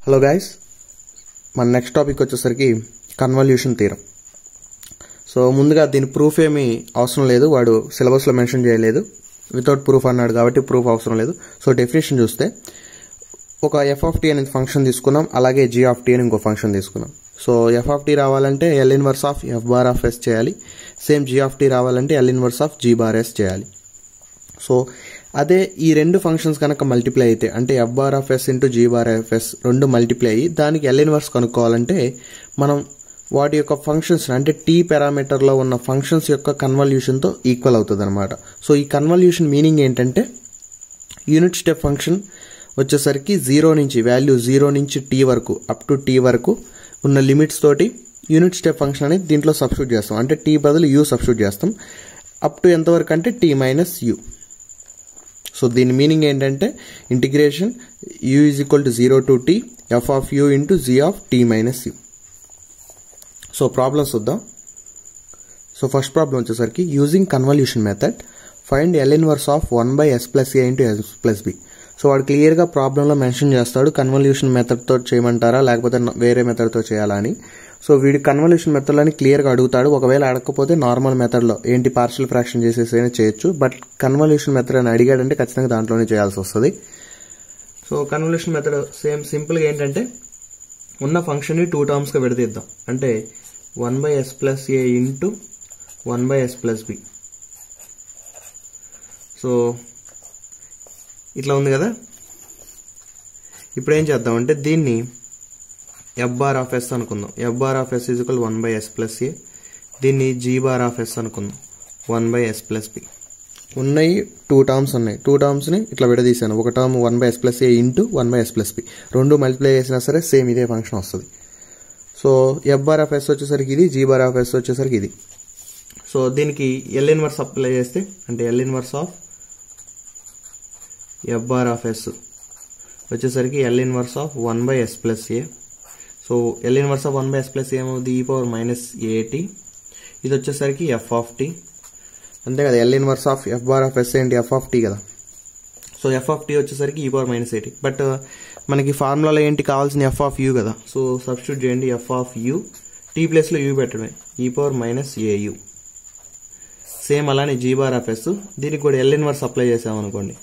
hello guys మన next topic వచ్చేసరికి convolution theorem so ముందుగా దీని ప్రూఫ్ ఏమీ అవసరం లేదు వాడు సిలబస్లో మెన్షన్ చేయలేదు వితౌట్ ప్రూఫ్ అన్నాడు కాబట్టి ప్రూఫ్ అవసరం లేదు సో డెఫినేషన్ చూస్తే ఒక ఎఫ్ ఆఫ్ టీ అనేది ఫంక్షన్ తీసుకున్నాం అలాగే జీ ఆఫ్ టీ అని ఇంకో ఫంక్షన్ తీసుకున్నాం సో ఎఫ్ ఆఫ్ టీ రావాలంటే L inverse of F bar of S చేయాలి సేమ్ జీ ఆఫ్ టీ రావాలంటే L inverse of G bar S చేయాలి సో అదే ఈ రెండు ఫంక్షన్స్ కనుక మల్టిప్లై అయితే అంటే F bar of S into G bar of S రెండు మల్టిప్లై అయ్యి దానికి ఎల్ ఇన్వర్స్ కనుక్కోవాలంటే మనం వాటి యొక్క ఫంక్షన్స్ అంటే టీ పారామీటర్లో ఉన్న ఫంక్షన్స్ యొక్క కన్వల్యూషన్తో ఈక్వల్ అవుతుంది అనమాట సో ఈ కన్వల్యూషన్ మీనింగ్ ఏంటంటే యూనిట్ స్టెప్ ఫంక్షన్ వచ్చేసరికి జీరో నుంచి వాల్యూ జీరో నుంచి టీ వరకు అప్ టు టీ వరకు ఉన్న లిమిట్స్ తోటి యూనిట్ స్టెప్ ఫంక్షన్ అనేది దీంట్లో సబ్స్టిట్యూట్ చేస్తాం అంటే టీ బదులు యూ సబ్స్టిట్యూట్ చేస్తాం అప్ టు ఎంతవరకు అంటే టీ మైనస్ యూ సో దీని మీనింగ్ ఏంటంటే integration you is equal to zero to T F of you into G of tea minus you so problems చూద్దాం సో ఫస్ట్ ప్రాబ్లం వచ్చేసరికి using convolution method find L inverse of one by S plus A into S plus B so వాడు క్లియర్గా ప్రాబ్లంలో mention చేస్తాడు convolution మెథడ్తో చేయమంటారా లేకపోతే వేరే మెథడ్తో చేయాలా అని సో వీడి కన్వల్యూషన్ మెథడ్లోని క్లియర్గా అడుగుతాడు ఒకవేళ అడగకపోతే నార్మల్ మెథడ్లో ఏంటి పార్షల్ ఫ్రాక్షన్ చేసేసైనా చేయొచ్చు బట్ కన్వల్యూషన్ మెథడ్ అని అడిగాడంటే ఖచ్చితంగా దాంట్లోనే చేయాల్సి వస్తుంది సో కన్వల్యూషన్ మెథడ్ సేమ్ సింపుల్గా ఏంటంటే ఉన్న ఫంక్షన్ని టూ టర్మ్స్గా విడదీద్దాం అంటే one by S plus A into one by S plus B so ఇట్లా ఉంది కదా ఇప్పుడు ఏం చేద్దామంటే దీన్ని ఎఫ్ బార్ ఆఫ్ ఎస్ అనుకుందాం F bar of S equal one by S plus A దీన్ని జీ బార్ ఆఫ్ ఎస్ అనుకుందాం one by S plus B ఉన్నాయి టూ టర్మ్స్ ఉన్నాయి టూ టర్మ్స్ని ఇట్లా విడదీశాను ఒక term one by S plus A into one by S plus B రెండు multiply చేసినా సరే సేమ్ ఇదే ఫంక్షన్ వస్తుంది so F bar of S వచ్చేసరికి ఇది జీ బార్ ఆఫ్ ఎస్ వచ్చేసరికి ఇది సో దీనికి ఎల్ ఇన్వర్స్ అప్లై చేస్తే అంటే L inverse of F bar of S వచ్చేసరికి L inverse of one by S plus A so L inverse of one by S plus ఏమవుతుంది e power minus ఏటీ ఇది వచ్చేసరికి ఎఫ్ ఆఫ్ టీ అంతే కదా L inverse of F bar of S ఏంటి F of T కదా so F of T వచ్చేసరికి e power minus eighty but మనకి ఫార్ములాలో ఏంటి కావాల్సిన ఎఫ్ ఆఫ్ యూ కదా సో సబ్స్టిట్యూట్ చేయండి ఎఫ్ ఆఫ్ యూ టీ ప్లేస్లో యూ పెట్టడమే e power minus A U same అలానే జీ బార్ ఆఫ్ ఎస్ దీనికి కూడా ఎల్ ఇన్వర్స్ అప్లై చేసామనుకోండి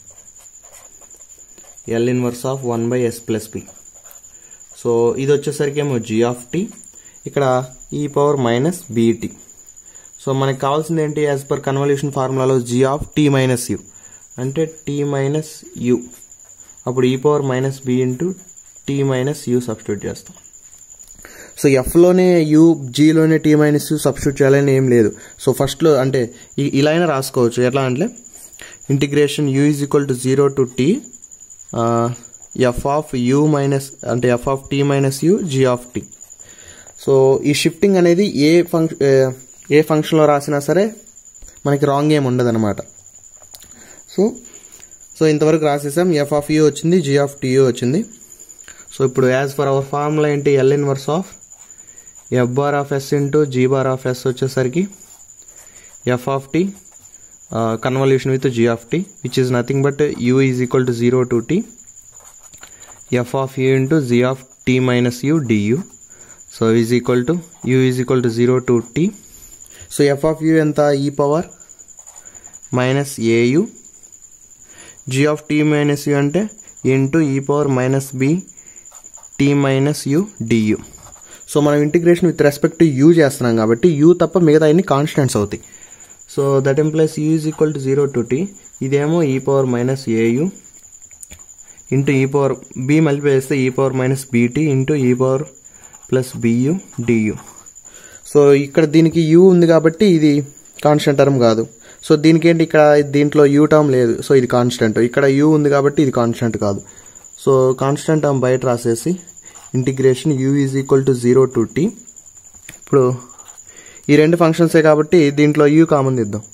L inverse of one by S plus P so ఇది వచ్చేసరికి ఏమో జీ ఆఫ్ టీ ఇక్కడ ఈ పవర్ మైనస్ బీటీ సో మనకి కావాల్సింది ఏంటి యాజ్ పర్ కన్వల్యూషన్ ఫార్ములాలో G of tea minus U అంటే టీ మైనస్ యూ అప్పుడు e power minus B into tea minus U substitute చేస్తాం సో ఎఫ్లోనే యూ జీలోనే టీ మైనస్ యూ సబ్స్టిట్యూట్ చేయాలని ఏం లేదు సో ఫస్ట్లో అంటే ఇలా అయినా రాసుకోవచ్చు ఎట్లా అంటే integration you is equal to zero to T F of U minus అంటే F of tea minus U G of T so ఈ షిఫ్టింగ్ అనేది ఏ ఫంక్షన్ ఏ ఫంక్షన్లో రాసినా సరే మనకి రాంగ్ ఏం ఉండదు అనమాట సో సో ఇంతవరకు రాసేసాం ఎఫ్ ఆఫ్ యూ వచ్చింది జీ ఆఫ్ టీ వచ్చింది సో ఇప్పుడు యాజ్ ఫర్ అవర్ ఫార్ములా ఏంటి L inverse of F bar of S into G bar of S వచ్చేసరికి F of tea convolution with G of tea which is nothing but U is equal to zero to T F of you into G of tea minus U D U so is equal to U is equal to zero to tea so F of U ఎంత e power minus A U G of tea minus U అంటే into ఈ power minus B T minus U DU so మనం integration with respect to U చేస్తున్నాం కాబట్టి U తప్ప మిగతా అన్ని constants అవుతాయి so that implies U is equal to zero to T ఇదేమో e power minus A U into ఈ పవర్ బి మల్టిప్లై చేస్తే e power minus BT into ఈ power plus B U D U so ఇక్కడ దీనికి యూ ఉంది కాబట్టి ఇది కాన్స్టెంట్ టర్మ్ కాదు సో దీనికి ఏంటి ఇక్కడ దీంట్లో యూ టర్మ్ లేదు సో ఇది కాన్స్టెంట్ ఇక్కడ యూ ఉంది కాబట్టి ఇది కాన్స్టెంట్ కాదు సో కాన్స్టెంట్ టర్మ్ బయట రాసేసి integration you is equal to zero to T ఇప్పుడు ఈ రెండు ఫంక్షన్సే కాబట్టి దీంట్లో యూ కామన్ తీద్దాం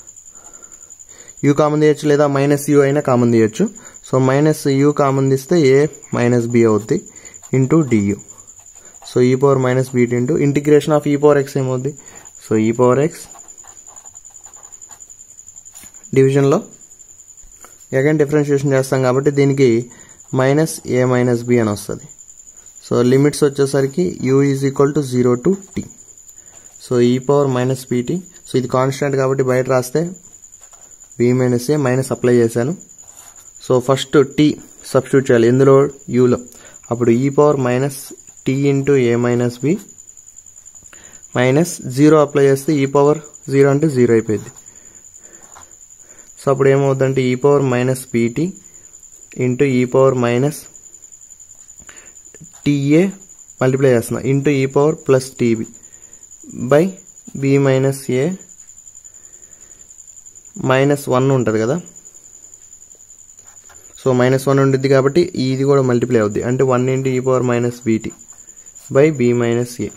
యూ కామన్ తీయచ్చు లేదా మైనస్ యూ అయినా కామన్ తీయచ్చు సో మైనస్ యూ కామన్ తీస్తే ఏ మైనస్ బి అవుద్ది into D U so e power minus BT into integration of e power X ఏమవుద్ది సో ఈ పవర్ ఎక్స్ డివిజన్లో again differentiation చేస్తాం కాబట్టి దీనికి మైనస్ ఏ మైనస్ బి అని వస్తుంది సో లిమిట్స్ వచ్చేసరికి you is equal to zero to tea so e power minus P T so ఇది constant కాబట్టి బయట రాస్తే B minus A minus apply చేశాను సో ఫస్ట్ టీ సబ్స్టిట్యూట్ చేయాలి ఎందులో యూలో అప్పుడు e power minus T into A minus B minus zero apply చేస్తే ఈ పవర్ జీరో అంటే జీరో అయిపోయింది సో అప్పుడు ఏమవుతుందంటే e power minus P T into ఈ పవర్ మైనస్ టీఏ మల్టిప్లై చేస్తున్నా ఇంటూ ఈ power plus TB by B minus A minus one ఉంటుంది కదా సో మైనస్ వన్ ఉంటుంది కాబట్టి ఇది కూడా మల్టిప్లై అవుద్ది అంటే వన్ ఇంటూ ఈ power minus BT by B minus A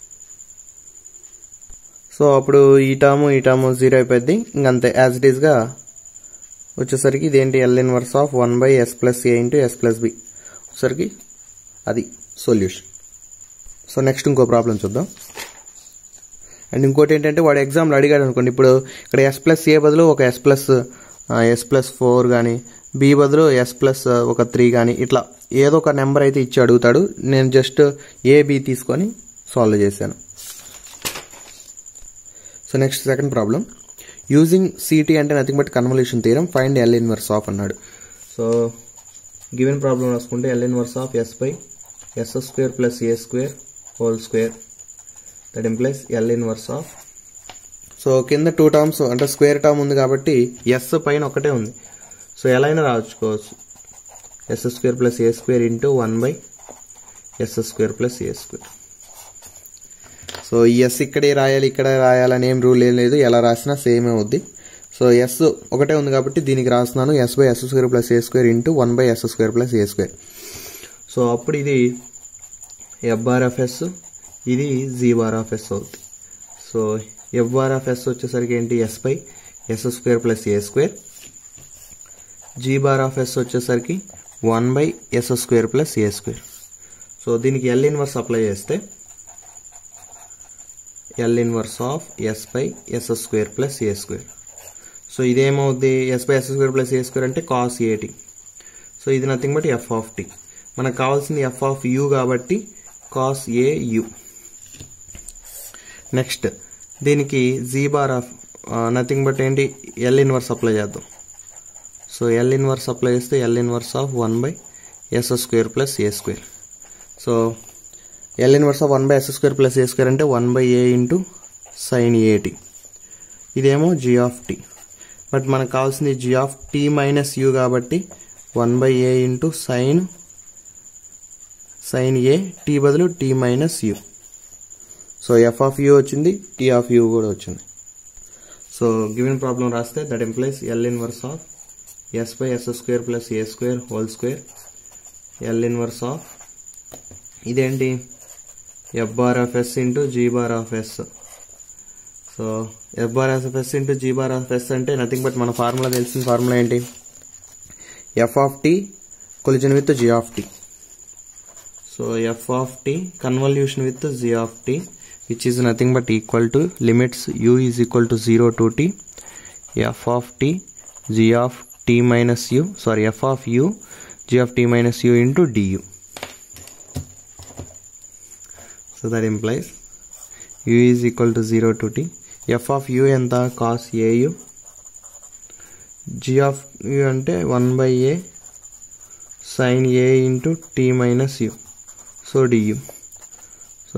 so అప్పుడు ఈ టర్మ్ ఈ టర్మ్ జీరో అయిపోద్ది ఇంకంతే యాజ్ ఇట్ ఈస్గా వచ్చేసరికి ఇదేంటి L inverse of one by S plus A into S plus B వచ్చేసరికి అది సొల్యూషన్ సో నెక్స్ట్ ఇంకో ప్రాబ్లం చూద్దాం అండ్ ఇంకోటి ఏంటంటే వాడు ఎగ్జామ్లో అడిగాడు అనుకోండి ఇప్పుడు ఇక్కడ ఎస్ ప్లస్ ఏ బదులు ఒక S plus S plus four కానీ బి బదులు ఎస్ ప్లస్ ఒక త్రీ కానీ ఇట్లా ఏదో ఒక నెంబర్ అయితే ఇచ్చి అడుగుతాడు నేను జస్ట్ ఏ బి తీసుకొని సాల్వ్ చేశాను so next second problem using CT అంటే nothing but convolution theorem find L inverse of అన్నాడు సో గివెన్ ప్రాబ్లం రాసుకుంటే L inverse of S by yes square plus A square whole square that implies L inverse of so కింద two terms అంటే square term ఉంది కాబట్టి S పైన ఒకటే ఉంది so ఎలా అయినా రాచుకోవచ్చు S square plus A square into one by yes square plus A square so ఈ ఎస్ ఇక్కడే రాయాలి ఇక్కడ రాయాలని ఏం రూల్ ఏం లేదు ఎలా రాసినా సేమ్ అవుద్ది సో ఎస్ ఒకటే ఉంది కాబట్టి దీనికి రాస్తున్నాను S by yes square plus A square into one by yes square plus A square so అప్పుడు ఇది ఎఫ్ బార్ ఆఫ్ ఎస్ ఇది జీ బార్ ఆఫ్ ఎస్ అవుతుంది so F bar of S వచ్చేసరికి ఏంటి S by yes square plus A square G bar of S వచ్చేసరికి one by yes square plus A square so దీనికి L inverse apply చేస్తే L inverse of S by yes square plus A square so ఇదేమవుద్ది S by yes square plus A square అంటే cos AT so ఇది nothing but F of T మనకు కావాల్సింది F of U కాబట్టి cos A U next దీనికి G bar of nothing but ఏంటి L inverse apply చేద్దాం so L inverse apply చేస్తే L inverse of one by yes square plus A square so L inverse of one by yes square plus A square అంటే one by A into sine AT ఇదేమో G of T but మనకు కావాల్సింది G of tea minus you కాబట్టి one by A into sine sine A T బదులు T minus you so F of U వచ్చింది T of U కూడా వచ్చింది so given problem రాస్తే that implies L inverse of S by yes square plus A square whole square L inverse of ఇదేంటి F bar of S into G bar of yes so F bar of S into G bar of S అంటే nothing but మన formula తెలిసిన formula ఏంటి F of T collision with G of T so F of tea convolution with G of tea which is nothing but equal to limits U is equal to zero to T F of T G of tea minus U sorry F of you G of tea minus U into D U so that implies U is equal to zero to T F of U ఎంత cos AU G of U అంటే one by A sine A into tea minus you so DU so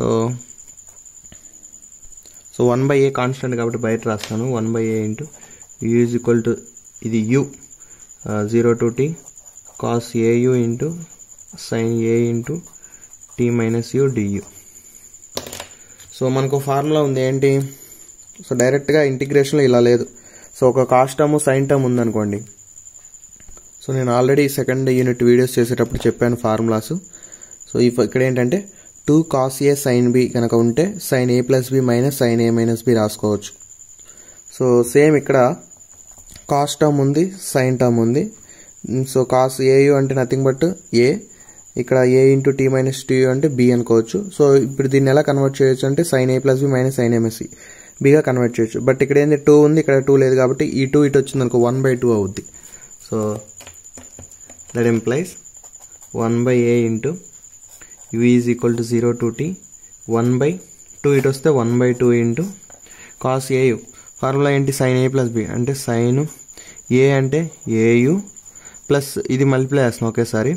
so one by A constant కాబట్టి బయట రాస్తాను one by A into U is equal to ఇది U zero to tea cos AU into sine A into tea minus U DU so మనకు formula ఉంది ఏంటి so డైరెక్ట్గా ఇంటిగ్రేషన్లో ఇలా లేదు సో ఒక కాస్ట్ టర్మ్ సైన్ టర్మ్ ఉందనుకోండి సో నేను ఆల్రెడీ సెకండ్ యూనిట్ వీడియోస్ చేసేటప్పుడు చెప్పాను ఫార్ములాస్ సో ఇక్కడ ఏంటంటే two cos A sine B కనుక ఉంటే సైన్ ఏ ప్లస్ బి మైనస్ సైన్ ఏ మైనస్ బి రాసుకోవచ్చు సో సేమ్ ఇక్కడ కాస్ టర్మ్ ఉంది సైన్ టర్మ్ ఉంది సో కాస్ ఏయు అంటే నథింగ్ బట్ ఏ ఇక్కడ A into tea minus T అంటే బి అనుకోవచ్చు సో ఇప్పుడు దీన్ని ఎలా కన్వర్ట్ చేయొచ్చు అంటే సైన్ ఏ plus B minus sine MSC బిగా కన్వర్ట్ చేయొచ్చు బట్ ఇక్కడ ఏంది టూ ఉంది ఇక్కడ టూ లేదు కాబట్టి ఈ టూ ఇటు వచ్చింది అనుకో వన్ బై టూ అవుద్ది so that implies one by A into U is equal to zero to T one by two ఇటు వస్తే one by two into cos AU formula ఏంటి సైన్ ఏ ప్లస్ బి అంటే sine A అంటే AU plus ఇది multiply చేస్తున్నాం ఒకేసారి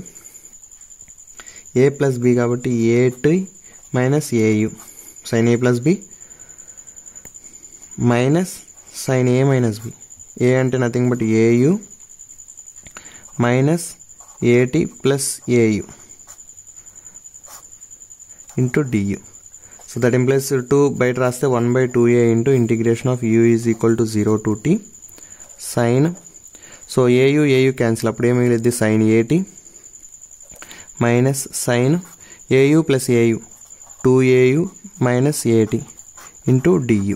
ఏ plus B కాబట్టి A T minus AU sine A plus B minus sine A minus B ఏ అంటే nothing but AU minus AT plus AU into DU so that implies two బయట రాస్తే one by two A into integration of U is equal to zero to T sine so AU AU cancel అప్పుడు ఏం మిగిలిద్ది sine AT minus sine AU plus AU two AU minus AT into DU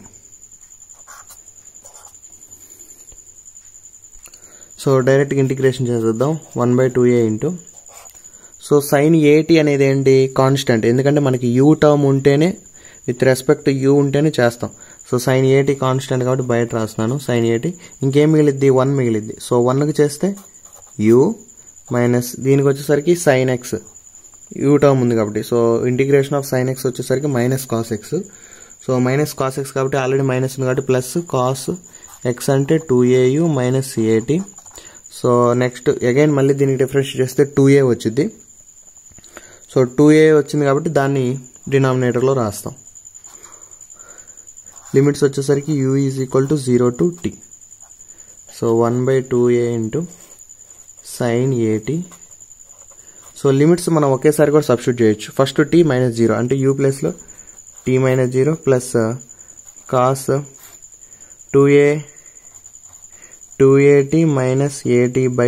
so డైరెక్ట్గా integration చేసేద్దాం one by two A into so sine AT అనేది ఏంటి constant ఎందుకంటే మనకి U term ఉంటేనే విత్ రెస్పెక్ట్ యూ ఉంటేనే చేస్తాం సో సైన్ ఏటీ కాన్స్టెంట్ కాబట్టి బయట రాస్తున్నాను సైన్ ఏటీ ఇంకేం మిగిలిద్ది వన్ మిగిలిద్ది సో వన్కి చేస్తే యూ మైనస్ దీనికి వచ్చేసరికి సైన్ ఎక్స్ యూ టర్మ్ ఉంది కాబట్టి so integration of sine X వచ్చేసరికి minus cos X so minus cos X కాబట్టి ఆల్రెడీ మైనస్ ఉంది కాబట్టి ప్లస్ కాస్ ఎక్స్ అంటే two AU minus AT so next again మళ్ళీ దీనికి డిఫరెన్షియేట్ చేస్తే టూ ఏ వచ్చింది సో టూ ఏ వచ్చింది కాబట్టి దాన్ని డినామినేటర్లో రాస్తాం లిమిట్స్ వచ్చేసరికి you is equal to zero to tea so one by two A into sine AT so limits మనం ఒకేసారి కూడా సబ్స్టిట్యూట్ చేయొచ్చు ఫస్ట్ టీ మైనస్ జీరో అంటే యూ ప్లస్లో T minus zero plus cos two A two AT minus AT by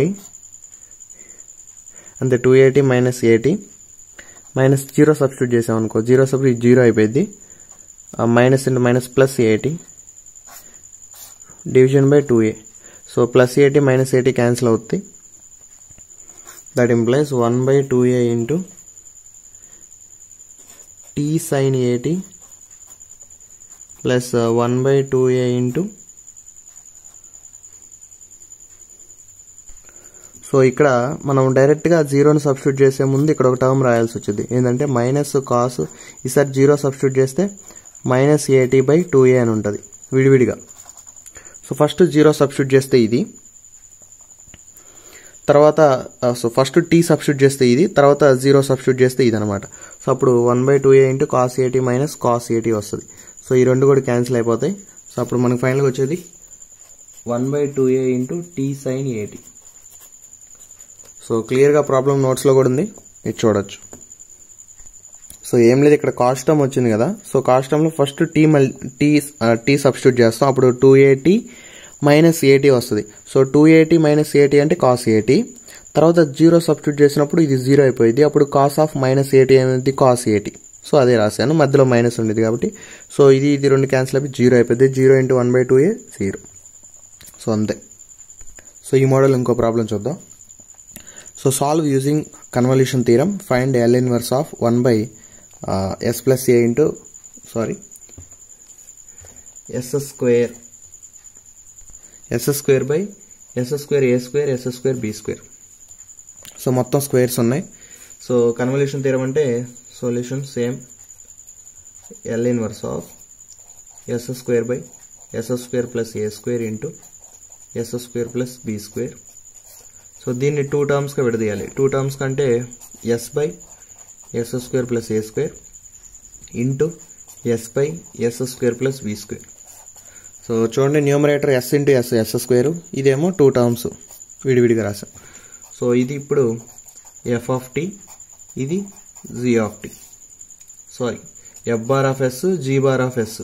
అంతే two AT minus AT minus zero substitute చేసాం అనుకో zero substitute zero అయిపోయింది minus into minus plus AT division by two A so plus eighty minus AT cancel అవుతుంది that implies one by two A into T sine AT plus one by two A into so ఇక్కడ మనం డైరెక్ట్గా జీరోని substitute చేసే ముందు ఇక్కడ ఒక term రాయాల్సి వచ్చింది ఏంటంటే మైనస్ కాస్ ఈసారి జీరో సబ్స్టిట్యూట్ చేస్తే minus AT by two A అని ఉంటుంది విడివిడిగా సో ఫస్ట్ జీరో సబ్స్టిట్యూట్ చేస్తే ఇది తర్వాత సో ఫస్ట్ టీ సబ్స్టిట్యూట్ చేస్తే ఇది తర్వాత జీరో సబ్స్టిట్యూట్ చేస్తే ఇది అనమాట సో అప్పుడు one by two A into cos AT minus cos AT వస్తుంది సో ఈ రెండు కూడా క్యాన్సిల్ అయిపోతాయి సో అప్పుడు మనకు ఫైనల్గా వచ్చేది one by two A into T sine AT so క్లియర్గా ప్రాబ్లం నోట్స్లో కూడా ఉంది ఇది చూడొచ్చు సో ఏం లేదు ఇక్కడ కాస్టమ్ వచ్చింది కదా సో కాస్టంలో ఫస్ట్ టీ మల్ టీ టీ సబ్స్టిట్యూట్ చేస్తాం అప్పుడు టూ ఏటీ మైనస్ ఏటీ వస్తుంది సో టూ ఏటీ మైనస్ ఏటీ అంటే కాస్ ఏటీ తర్వాత జీరో సబ్స్టిట్యూట్ చేసినప్పుడు ఇది జీరో అయిపోయింది అప్పుడు కాస్ ఆఫ్ మైనస్ ఏటీ అనేది కాస్ ఏటీ సో అదే రాశాను మధ్యలో మైనస్ ఉండేది కాబట్టి సో ఇది ఇది రెండు క్యాన్సిల్ అయిపోయి జీరో అయిపోయింది zero into one by two A zero so అంతే సో ఈ మోడల్ ఇంకో ప్రాబ్లం చూద్దాం so solve using convolution theorem find L inverse of one by S plus A into sorry S square S square by yes square A square S square B square so మొత్తం squares ఉన్నాయి so convolution theorem అంటే solution same L inverse of yes square by yes square plus A square into s square plus B square so దీన్ని two టర్మ్స్గా విడదీయాలి two terms కంటే S by yes square plus A square into S by yes square plus B square so చూడండి numerator S into S S square ఇదేమో two terms విడివిడిగా రాసాం so ఇది ఇప్పుడు ఎఫ్ ఆఫ్ టీ ఇది G of T sorry F bar of S G bar of yes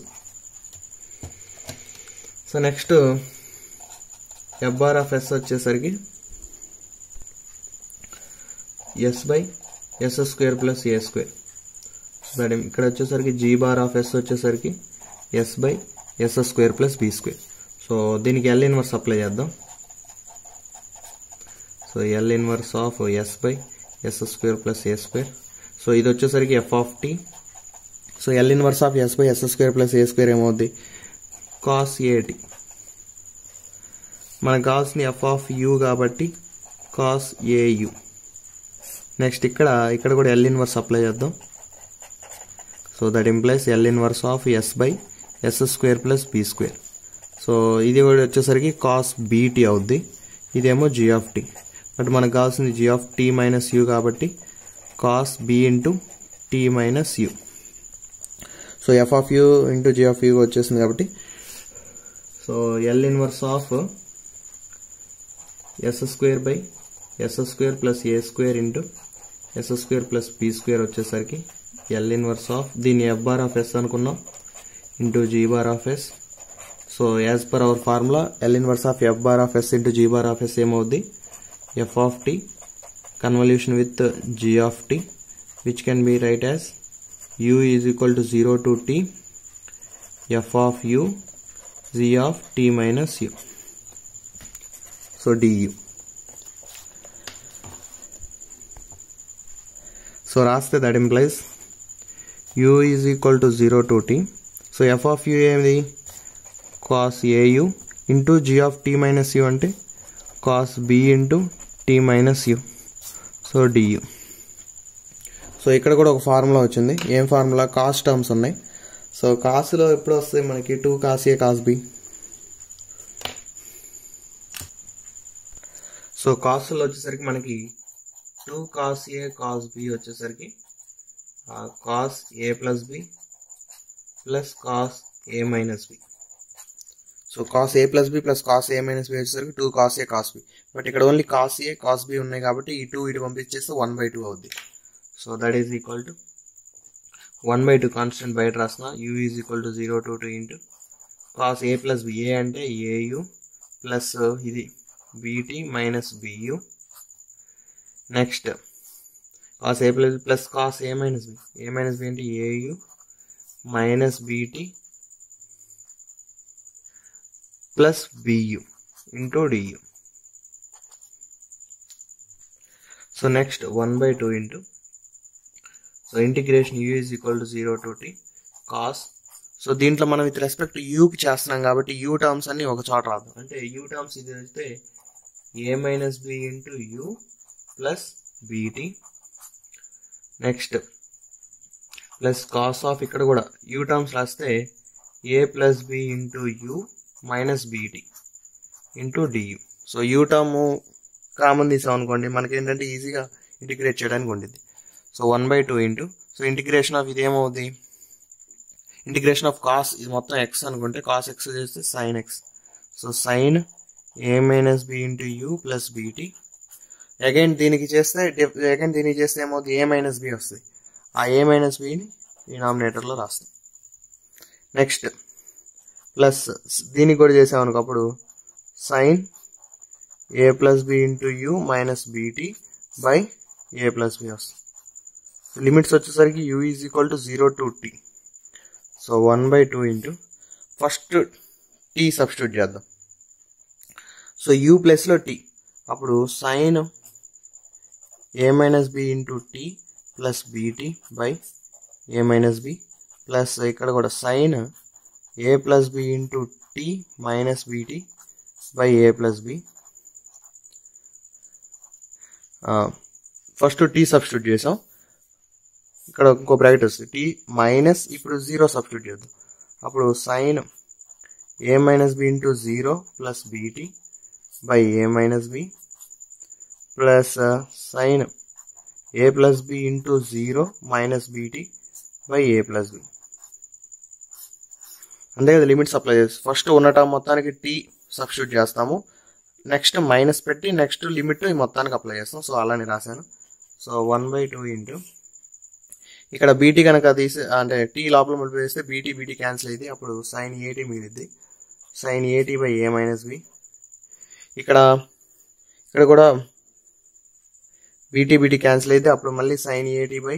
so next F bar of S వచ్చేసరికి S by yes square plus A square that ఇక్కడ వచ్చేసరికి G bar of S వచ్చేసరికి S by yes square plus B square so దీనికి L inverse apply చేద్దాం so L inverse of S by yes square plus A square so ఇది వచ్చేసరికి F of T so L inverse of S by yes square plus A square ఏమవుద్ది cos AT మనకు కావాల్సింది F of U కాబట్టి cos AU next ఇక్కడ ఇక్కడ కూడా L inverse apply చేద్దాం so that implies L inverse of S by yes square plus B square so ఇది కూడా వచ్చేసరికి కాస్ బీటీ అవుద్ది ఇదేమో జీ ఆఫ్ టీ బట్ మనకు కావాల్సింది G of tea minus you కాబట్టి cos b into tea minus you so F of you into G of u వచ్చేసింది కాబట్టి so L inverse of yes square by yes square plus A square into s square plus B square వచ్చేసరికి L inverse of దీన్ని F bar of s అనుకున్నాం into G bar of yes so as per our formula L inverse of F bar of S into G bar of s ఏమవుద్ది f of tea convolution with G of tea which can be write as u is equal to 0 to t f of u z of t minus u so du so రాస్తే that implies u is equal to 0 to t so f of u ఏమిది cos au ఇంటూ g of t minus u అంటే cos b ఇంటూ t minus u so du so ఇక్కడ కూడా ఒక formula వచ్చింది ఏం ఫార్ములా కాస్ టర్మ్స్ ఉన్నాయి సో కాస్లో ఎప్పుడు వస్తాయి మనకి two cos a cos b so కాస్లో వచ్చేసరికి మనకి two cos a cos b వచ్చేసరికి cos a plus b plus cos a minus b so cos a plus b plus cos a minus b వచ్చేసరికి two cos a cos b but ఇక్కడ only cos a cos b ఉన్నాయి కాబట్టి ఈ two ఇటు పంపించేస్తే one by two అవుద్ది so that is equal to one by two constant బయట రాసిన u is equal to zero to two into cos a plus b ఏ అంటే ఏయు ప్లస్ ఇది b t minus b u next cos a plus plus cos a minus B a minus b అంటే a u minus b t plus బియు into DU so next one by two into so integration you is equal to zero to tea cos so దీంట్లో మనం with respect యూకి చేస్తున్నాం కాబట్టి you terms అన్ని ఒక చోట రాదు అంటే యూ టర్మ్స్ ఇది అయితే a minus B into u plus b t next plus cos of ఇక్కడ కూడా యూ టర్మ్స్ రాస్తే a plus b into u minus BT into DU so u term common తీసాం అనుకోండి మనకి ఏంటంటే ఈజీగా ఇంటిగ్రేట్ చేయడానికి ఉండింది so one by two into so integration of ఇది ఏమవుద్ది ఇంటిగ్రేషన్ ఆఫ్ కాస్ ఇది మొత్తం ఎక్స్ అనుకుంటే కాస్ ఎక్స్ చేస్తే సైన్ ఎక్స్ సో సైన్ ఏ minus B into u plus b t again దీనికి చేస్తే అగైన్ దీనికి చేస్తే ఏమవుతుంది ఏ మైనస్ బి వస్తుంది ఆ ఏ మైనస్ బిని డినామినేటర్లో రాస్తాం నెక్స్ట్ ప్లస్ దీనికి కూడా చేసామనుకో అప్పుడు sine A plus b into u minus BT by a plus b వస్తుంది లిమిట్స్ వచ్చేసరికి you is equal to zero to tea so one by two into first tea substitute చేద్దాం so u ప్లస్లో t అప్పుడు sine A minus B into t plus b t by a minus b plus ఇక్కడ కూడా sine A plus b into tea minus BT by a plus b first tea substitute చేసాం ఇక్కడ ఇంకో bracket వస్తుంది t minus ఇప్పుడు zero substitute చేద్దాం అప్పుడు sine A minus B into zero plus b t by a minus b plus sine A plus b into zero minus BT by a plus b అంతే కదా limits apply చేస్తాం first ఉన్న term మొత్తానికి t substitute చేస్తాము next minus పెట్టి next limit ఈ మొత్తానికి apply చేస్తాం సో అలానే రాశాను so one by two into ఇక్కడ బీటీ కనుక తీసి అంటే టీ లోపల మల్టిప్లై చేస్తే బీటీ బీటీ క్యాన్సిల్ అయింది అప్పుడు సైన్ ఏటీ మిగిలిద్ది sine a t by a minus b ఇక్కడ ఇక్కడ కూడా బీటీ బీటీ క్యాన్సిల్ అయితే అప్పుడు మళ్ళీ sine a t by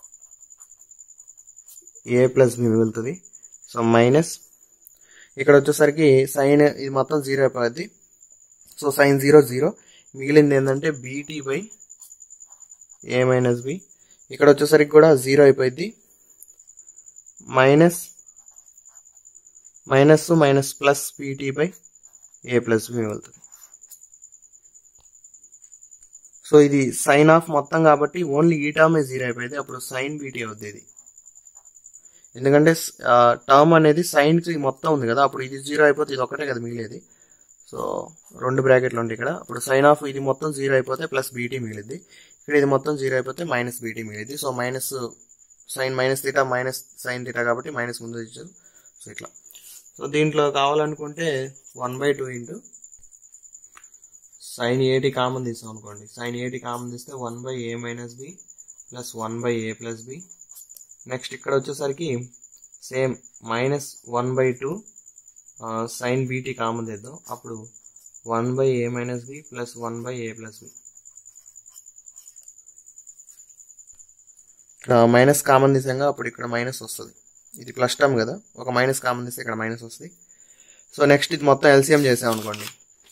a plus b మిగులుతుంది సో మైనస్ ఇక్కడ వచ్చేసరికి సైన్ ఇది మొత్తం జీరో అయిపోద్ది సో సైన్ జీరో జీరో మిగిలింది ఏంటంటే b t by a minus b ఇక్కడ వచ్చేసరికి కూడా జీరో అయిపోయింది minus minus minus plus b t by a plus b మిగులుతుంది సో ఇది సైన్ ఆఫ్ మొత్తం కాబట్టి ఓన్లీ ఈ టర్మ్ జీరో అయిపోయింది అప్పుడు సైన్ బీటీ అవుద్ది ఇది ఎందుకంటే టర్మ్ అనేది సైన్ కి మొత్తం ఉంది కదా అప్పుడు ఇది జీరో అయిపోతే ఇది ఒకటే కదా మిగిలేది సో రెండు బ్రాకెట్లు ఉంటాయి ఇక్కడ అప్పుడు సైన్ ఆఫ్ ఇది మొత్తం జీరో అయిపోతే ప్లస్ బీటీ మిగిలింది ఇక్కడ ఇది మొత్తం జీరో అయిపోతే మైనస్ బీటీ మిగిలింది so minus sine minus theta minus sine theta కాబట్టి మైనస్ ముందు ఇచ్చారు సో ఇట్లా సో దీంట్లో కావాలనుకుంటే one by two into sine a t common తీసాం అనుకోండి సైన్ ఏటి కామన్ తీస్తే one by a minus b plus one by a plus b next ఇక్కడ వచ్చేసరికి same minus one by two sine b t common తెద్దాం అప్పుడు one by a minus b plus one by a plus b ఇక్కడ minus common తీసాగా అప్పుడు ఇక్కడ minus వస్తుంది ఇది ప్లస్ టర్మ్ కదా ఒక మైనస్ కామన్ తీస్తే ఇక్కడ మైనస్ వస్తుంది సో నెక్స్ట్ ఇది మొత్తం ఎల్సిఎం చేసాం అనుకోండి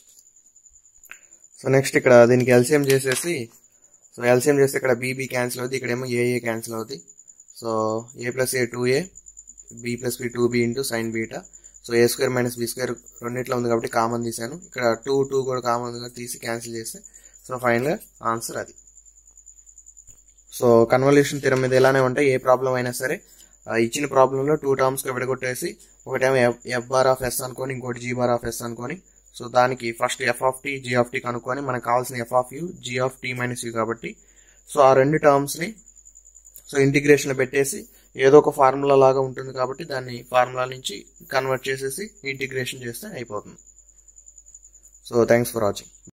సో నెక్స్ట్ ఇక్కడ దీనికి ఎల్సిఎం చేసేసి సో ఎల్సిఎం చేస్తే ఇక్కడ బీబీ క్యాన్సిల్ అవుతుంది ఇక్కడేమో ఏఏ క్యాన్సిల్ అవుతుంది so a plus a two a b plus b two b into sine beta so a square minus b square రెండిట్లో ఉంది కాబట్టి కామన్ తీసాను ఇక్కడ టూ టూ కూడా కామన్ తీసి క్యాన్సిల్ చేస్తే సో ఫైనల్గా ఆన్సర్ అది సో కన్వల్యూషన్ థిరం మీద ఎలానే ఉంటాయి ఏ ప్రాబ్లం అయినా సరే ఆ ఇచ్చిన ప్రాబ్లంలో టూ టర్మ్స్గా విడగొట్టేసి ఒకటేమో f f bar of s అనుకొని ఇంకోటి జీ బార్ ఆఫ్ ఎస్ అనుకొని సో దానికి first f of T G of t కనుక్కొని మనకు కావాల్సిన F of you G of tea minus you కాబట్టి సో ఆ రెండు టర్మ్స్ని సో ఇంటిగ్రేషన్లో పెట్టేసి ఏదో ఒక ఫార్ములా లాగా ఉంటుంది కాబట్టి దాన్ని ఫార్ములా నుంచి కన్వర్ట్ చేసేసి ఇంటిగ్రేషన్ చేస్తే అయిపోతుంది సో థ్యాంక్స్ ఫర్ వాచింగ్